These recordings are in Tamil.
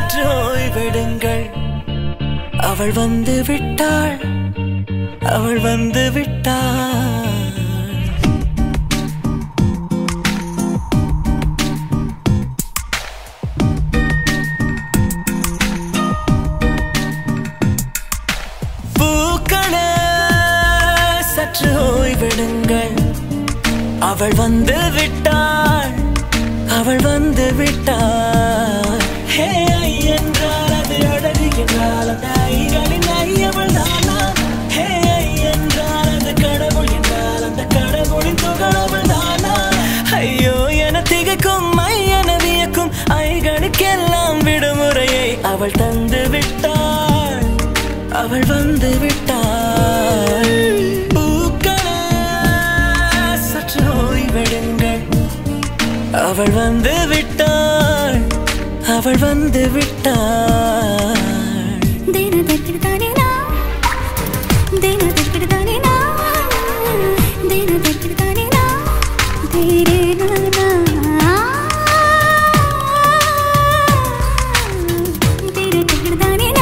சற்று ஓய்வெடுங்கள் அவள் வந்து விட்டாள் அவள் வந்து விட்டாள் பூக்களே சற்று ஓய்வெடுங்கள் அவள் வந்து விட்டாள் அவள் வந்து விட்டாள் ஹே ஐ என்றால் அது அழகு என்றால் அந்த ஐகளின் ஐ அவள் தானா ஹே ஐ என்றால் அது கடவுள் என்றால் அந்த கடவுளின் துகள் அவள் தானா ஐயோ என திகைக்கும் ஐ என வியக்கும் ஐகளுக்கெல்லாம் விடுமுறையை அவள் தந்து விட்டாள் அவள் வந்து விட்டாள் பூக்களே சற்று ஓய்வெடுங்கள் அவள் வந்து விட்டாள் அவள் வந்து விட்டாள் தேனதற்கிடுதானேனா தேனதற்கிடுதானேனா தேனதற்கிடுதானேனா தேரேனானா தேனதற்கிடுதானேனா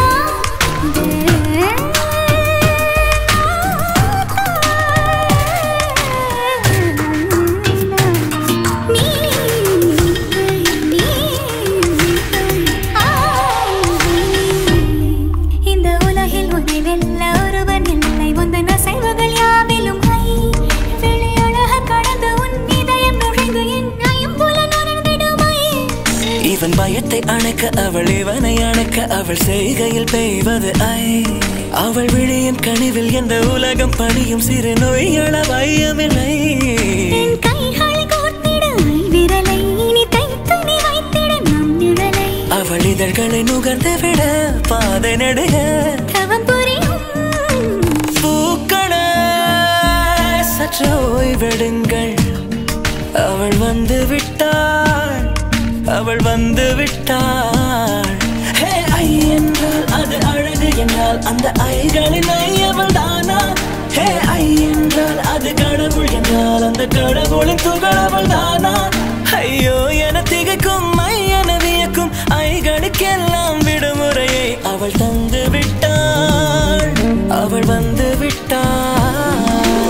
இந்த உலகில் உன்னை வெல்ல ஒருவன் இல்லை உந்தன் அசைவுகள் யாவிலும் ஐ வெளியழக கடந்து உன் இதயம் நுழைந்து என் ஐம்புலன் உணர்ந்திடுமை இவன் பயத்தை அணைக்க அவள் இவனை அணைக்க அவள் செய்கையில் பெய்வது ஐ அவள் விழியின் கனிவில் எந்த உலகம் பணியும் சிறு நோய்கள வையமில்லை என் கைகளை கோர்த்திட ஐ விரலை இனி தைத்து நீ வைத்திட நம் நிழலை அவள் இதழ்களை நுகர்ந்து விட பாதை நடுக தவம் புரியும் பூக்களே சற்று ஓய்வெடுங்கள் அவள் வந்து விட்டாள் அவள் வந்து விட்டாள் ஹே ஐ என்றால் அது அழகு என்றால் அந்த ஐகளின் ஐ அவள் தானா ஹே ஐ என்றால் அது கடவுள் என்றால் அந்த கடவுளின் துகள் அவள் தானா ஐயோ என திகைக்கும் ஐ என வியக்கும் ஐகளுக்கெல்லாம் விடுமுறையை அவள் தந்து விட்டாள் அவள் வந்து விட்டாள்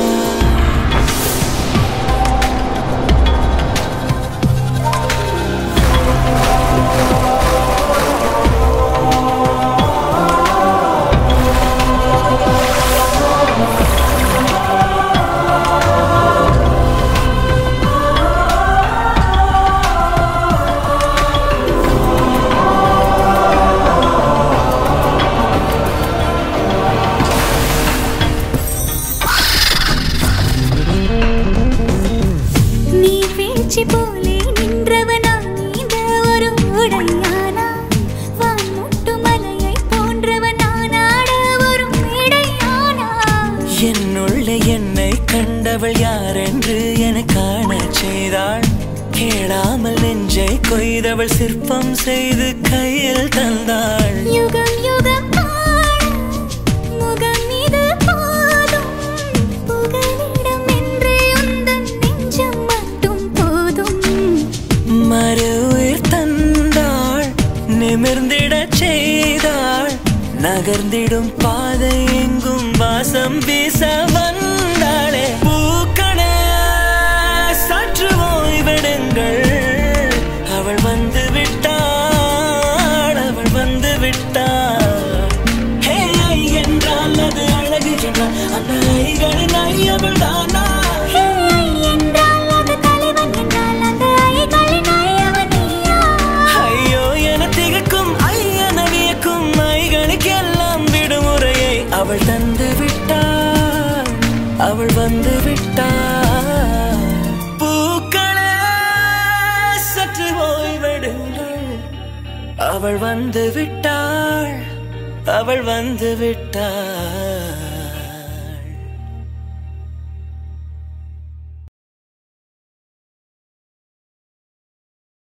நீ வீழ்ச்சி போலே நின்றவனா நீந்த ஒரு உடையானா வான் முட்டு மலையை போன்றவனான ஒரு மேடையானா என்னுள்ளே என்னை கண்டவள் யார் என்று என காணச் செய்தாள் கேளாமல் நெஞ்சை கொய்தவள் சிற்பம் செய்து கையில் தந்தாள் யுகம் யுகம் ஆட முகம் இது போதும் புகலிடம் என்று உந்தன் நெஞ்சம் மட்டும் போதும் மறு உயிர் தந்தாள் நிமிர்ந்திடச் செய்தாள் நகர்ந்திடும் பாதை எங்கும் வாசம் வீச வந்தாளே பூக்களே சற்று ஓய்வெடுங்கள் அவள் வந்து விட்டாள் அவள் வந்து விட்டாள் ஹே ஐ என்றால் அது அழகு என்றால் அந்த ஐகளின் ஐ அவள் தானா ஹே ஐ என்றால் அது தலைவன் என்றால் அந்த ஐகளின் ஐயவன் நீயா ஐயோ என திகைக்கும் ஐயன வியக்கும் ஐகளுக்கெல்லாம் விடுமுறையை அவள் தந்து விட்டாள் அவள் வந்து விட்டாள் பூக்களே சற்று ஓய்வெடுங்கள் அவள் வந்து விட்டாள் அவள் வந்து விட்டாள்